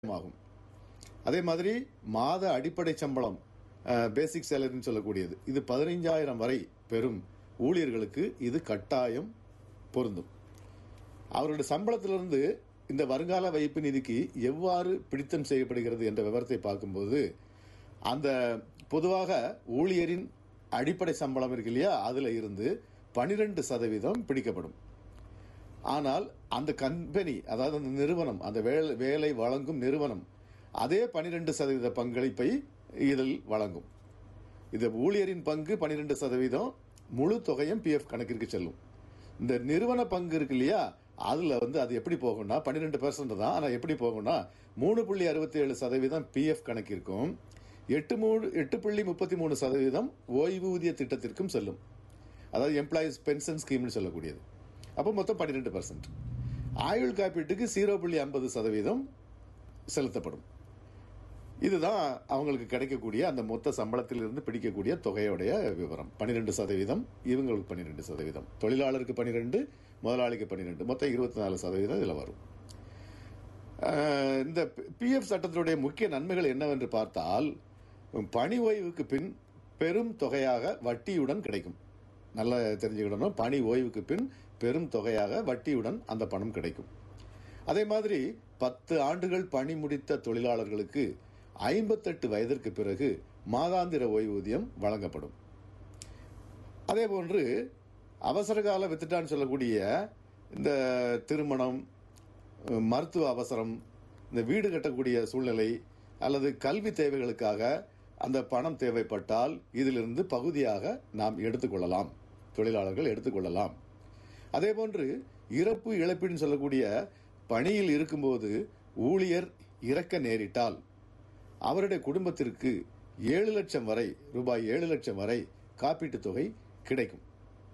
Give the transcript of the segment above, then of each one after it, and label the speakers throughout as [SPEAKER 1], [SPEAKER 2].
[SPEAKER 1] ஆகும் அதே மாதிரி மாத அடிப்படை சம்பளம் பேசிக் சேலரின்னு சொல்லக்கூடியது இது பதினைஞ்சாயிரம் வரை பெறும் ஊழியர்களுக்கு இது கட்டாயம் பொருந்தும் அவருடைய சம்பளத்திலிருந்து இந்த வருங்கால வைப்பு நிதிக்கு எவ்வாறு பிடித்தம் செய்யப்படுகிறது என்ற விவரத்தை பார்க்கும்போது அந்த பொதுவாக ஊழியரின் அடிப்படை சம்பளம் இருக்கு இல்லையா அதுல இருந்து பனிரெண்டு சதவீதம் பிடிக்கப்படும் ஆனால் அந்த கம்பெனி அதாவது அந்த நிறுவனம் அந்த வேலை வேலை வழங்கும் நிறுவனம் அதே பனிரெண்டு சதவீத பங்களிப்பை இதில் வழங்கும் இது ஊழியரின் பங்கு பனிரெண்டு சதவீதம் முழு தொகையும் பிஎஃப் கணக்கிற்கு செல்லும் இந்த நிறுவன பங்கு இருக்கு இல்லையா அதுல வந்து அது எப்படி போகும்னா பன்னிரெண்டு பெர்சன்ட் தான் ஆனா எப்படி போகும்னா மூணு புள்ளி அறுபத்தி ஏழு சதவீதம் பிஎஃப் கணக்கிற்கும் எட்டு மூணு எட்டு புள்ளி முப்பத்தி மூணு சதவீதம் ஓய்வூதிய திட்டத்திற்கும் செல்லும் அதாவது எம்ப்ளாயிஸ் பென்ஷன் ஸ்கீம்னு சொல்லக்கூடியது அப்போ மொத்தம் பன்னிரெண்டு பர்சன்ட் ஆயுள் காப்பீட்டுக்கு ஜீரோ புள்ளி ஐம்பது சதவீதம் செலுத்தப்படும் இதுதான் அவங்களுக்கு கிடைக்கக்கூடிய அந்த மொத்த சம்பளத்திலிருந்து பிடிக்கக்கூடிய தொகையுடைய விவரம் பன்னிரெண்டு சதவீதம் இவங்களுக்கு பன்னிரெண்டு சதவீதம் தொழிலாளருக்கு பன்னிரெண்டு முதலாளிக்கு பன்னிரெண்டு மொத்தம் இருபத்தி நாலு சதவீதம் இதில் வரும் அஹ், இந்த பிஎஃப் சட்டத்தினுடைய முக்கிய நன்மைகள் என்னவென்று பார்த்தால் பணி ஓய்வுக்கு பின் பெரும் தொகையாக வட்டியுடன் கிடைக்கும் நல்லா தெரிஞ்சுக்கிடணும் பணி ஓய்வுக்கு பின் பெரும் தொகையாக வட்டியுடன் அந்த பணம் கிடைக்கும் அதே மாதிரி பத்து ஆண்டுகள் பணி முடித்த தொழிலாளர்களுக்கு ஐம்பத்தெட்டு வயதிற்கு பிறகு மாதாந்திர ஓய்வூதியம் வழங்கப்படும் அதே போன்று அவசரகால வித்துட்டான்னு சொல்லக்கூடிய இந்த திருமணம் மருத்துவ அவசரம் இந்த வீடு கட்டக்கூடிய சூழ்நிலை அல்லது கல்வி தேவைகளுக்காக அந்த பணம் தேவைப்பட்டால் இதிலிருந்து பகுதியாக நாம் எடுத்துக்கொள்ளலாம் தொழிலாளர்கள் எடுத்துக்கொள்ளலாம் அதே போன்று இறப்பு இழப்பீடுன்னு சொல்லக்கூடிய பணியில் இருக்கும்போது ஊழியர் இறக்க நேரிட்டால் அவருடைய குடும்பத்திற்கு ஏழு லட்சம் வரை ரூபாய் ஏழு லட்சம் வரை காப்பீட்டுத் தொகை கிடைக்கும்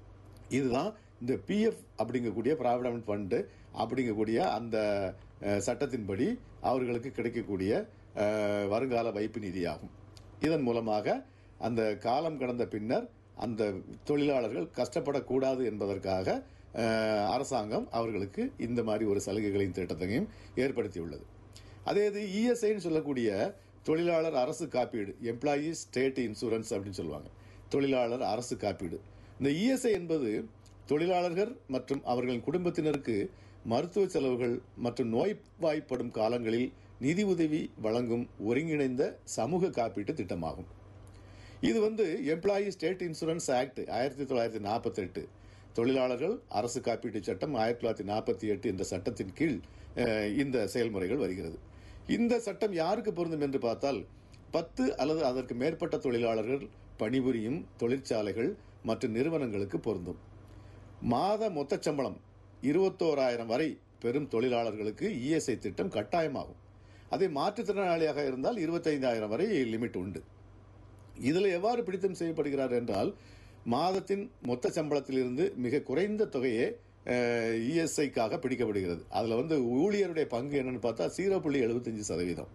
[SPEAKER 1] இதுதான் இந்த பிஎஃப் அப்படிங்கக்கூடிய ப்ராவிடன்ட் ஃபண்டு அப்படிங்கக்கூடிய அந்த அஹ், சட்டத்தின்படி அவர்களுக்கு கிடைக்கக்கூடிய அஹ், வருங்கால வைப்பு நிதியாகும் இதன் மூலமாக அந்த காலம் கடந்த பின்னர் அந்த தொழிலாளர்கள் கஷ்டப்படக்கூடாது என்பதற்காக அஹ், அரசாங்கம் அவர்களுக்கு இந்த மாதிரி ஒரு சலுகைகளின் திட்டத்தையும் ஏற்படுத்தியுள்ளது அதே இது இஎஸ்ஐன்னு சொல்லக்கூடிய தொழிலாளர் அரசு காப்பீடு எம்ப்ளாயி ஸ்டேட் இன்சூரன்ஸ் அப்படின்னு சொல்லுவாங்க தொழிலாளர் அரசு காப்பீடு இந்த இஎஸ்ஐ என்பது தொழிலாளர்கள் மற்றும் அவர்களின் குடும்பத்தினருக்கு மருத்துவ செலவுகள் மற்றும் நோய்வாய்ப்படும் காலங்களில் நிதி உதவி வழங்கும் ஒருங்கிணைந்த சமூக காப்பீட்டு திட்டமாகும் இது வந்து எம்ப்ளாயி ஸ்டேட் இன்சூரன்ஸ் ஆக்ட் ஆயிரத்தி தொள்ளாயிரத்தி நாற்பத்தி எட்டு தொழிலாளர்கள் அரசு காப்பீட்டு சட்டம் ஆயிரத்தி தொள்ளாயிரத்தி நாற்பத்தி எட்டு என்ற சட்டத்தின் கீழ் அஹ், இந்த செயல்முறைகள் வருகிறது இந்த சட்டம் யாருக்கு பொருந்தும் என்று பார்த்தால் பத்து அல்லது அதற்கு மேற்பட்ட தொழிலாளர்கள் பணிபுரியும் தொழிற்சாலைகள் மற்றும் நிறுவனங்களுக்கு பொருந்தும் மாத மொத்த சம்பளம் இருபத்தோராயிரம் வரை பெரும் தொழிலாளர்களுக்கு இஎஸ்ஐ திட்டம் கட்டாயமாகும் அதே மாற்றுத்திறனாளியாக இருந்தால் இருபத்தைந்தாயிரம் வரை லிமிட் உண்டு இதில் எவ்வாறு பிடித்தம் செய்யப்படுகிறார் என்றால் மாதத்தின் மொத்த சம்பளத்திலிருந்து மிக குறைந்த தொகையே இஎஸ்ஐக்காக பிடிக்கப்படுகிறது அதில் வந்து ஊழியருடைய பங்கு என்னன்னு பார்த்தா ஜீரோ புள்ளி எழுபத்தஞ்சு சதவீதம்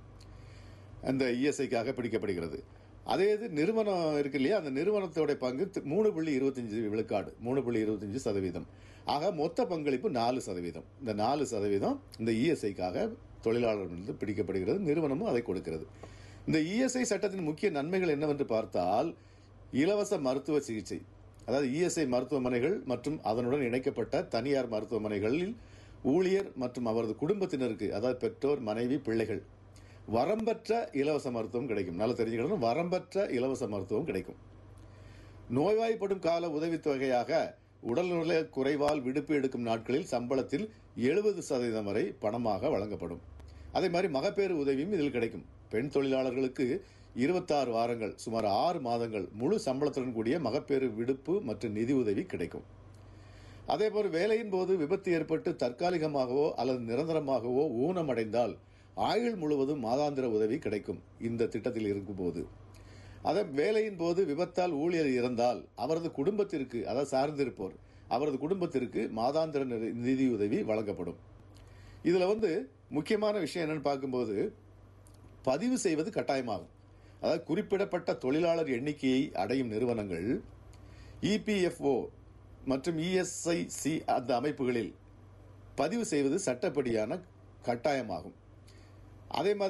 [SPEAKER 1] அந்த இஎஸ்ஐக்காக பிடிக்கப்படுகிறது அதே இது நிறுவனம் இருக்கு இல்லையா அந்த நிறுவனத்தோட பங்கு தி- மூணு புள்ளி இருபத்தஞ்சு விழுக்காடு மூணு புள்ளி இருபத்தஞ்சு சதவீதம் ஆக மொத்த பங்களிப்பு நாலு சதவீதம் இந்த நாலு சதவீதம் இந்த இஎஸ்ஐக்காக தொழிலாளர்களிருந்து பிடிக்கப்படுகிறது நிறுவனமும் அதை கொடுக்கிறது இந்த இஎஸ்ஐ சட்டத்தின் முக்கிய நன்மைகள் என்னவென்று பார்த்தால் இலவச மருத்துவ சிகிச்சை அதாவது இஎஸ்ஐ மருத்துவமனைகள் மற்றும் அதனுடன் இணைக்கப்பட்ட தனியார் மருத்துவமனைகளில் ஊழியர் மற்றும் அவரது குடும்பத்தினருக்கு அதாவது பெற்றோர் மனைவி பிள்ளைகள் வரம்பற்ற இலவச மருத்துவம் கிடைக்கும் நல்லா தெரிஞ்சுக்கணும் வரம்பற்ற இலவச மருத்துவம் கிடைக்கும் நோய்வாய்ப்படும் கால உதவித்தொகையாக உடல்நல குறைவால் விடுப்பு எடுக்கும் நாட்களில் சம்பளத்தில் எழுபது சதவீதம் வரை பணமாக வழங்கப்படும் அதே மாதிரி மகப்பேறு உதவியும் இதில் கிடைக்கும் பெண் தொழிலாளர்களுக்கு இருபத்தாறு வாரங்கள் சுமார் ஆறு மாதங்கள் முழு சம்பளத்துடன் கூடிய மகப்பேறு விடுப்பு மற்றும் நிதி உதவி கிடைக்கும் அதேபோல் வேலையின் போது விபத்து ஏற்பட்டு தற்காலிகமாகவோ அல்லது நிரந்தரமாகவோ ஊனமடைந்தால் ஆயுள் முழுவதும் மாதாந்திர உதவி கிடைக்கும் இந்த திட்டத்தில் இருக்கும்போது அதே வேலையின் போது விபத்தால் ஊழியர் இறந்தால் அவரது குடும்பத்திற்கு அதாவது சார்ந்திருப்போர் அவரது குடும்பத்திற்கு மாதாந்திர நிதி- நிதியுதவி வழங்கப்படும் இதுல வந்து முக்கியமான விஷயம் என்னன்னு பார்க்கும்போது பதிவு செய்வது கட்டாயமாகும் அதாவது குறிப்பிடப்பட்ட தொழிலாளர் எண்ணிக்கையை அடையும் நிறுவனங்கள் இபிஎஃப்ஓ மற்றும் இஎஸ்ஐசி அந்த அமைப்புகளில் பதிவு செய்வது சட்டப்படியான கட்டாயமாகும் அதே மாதிரி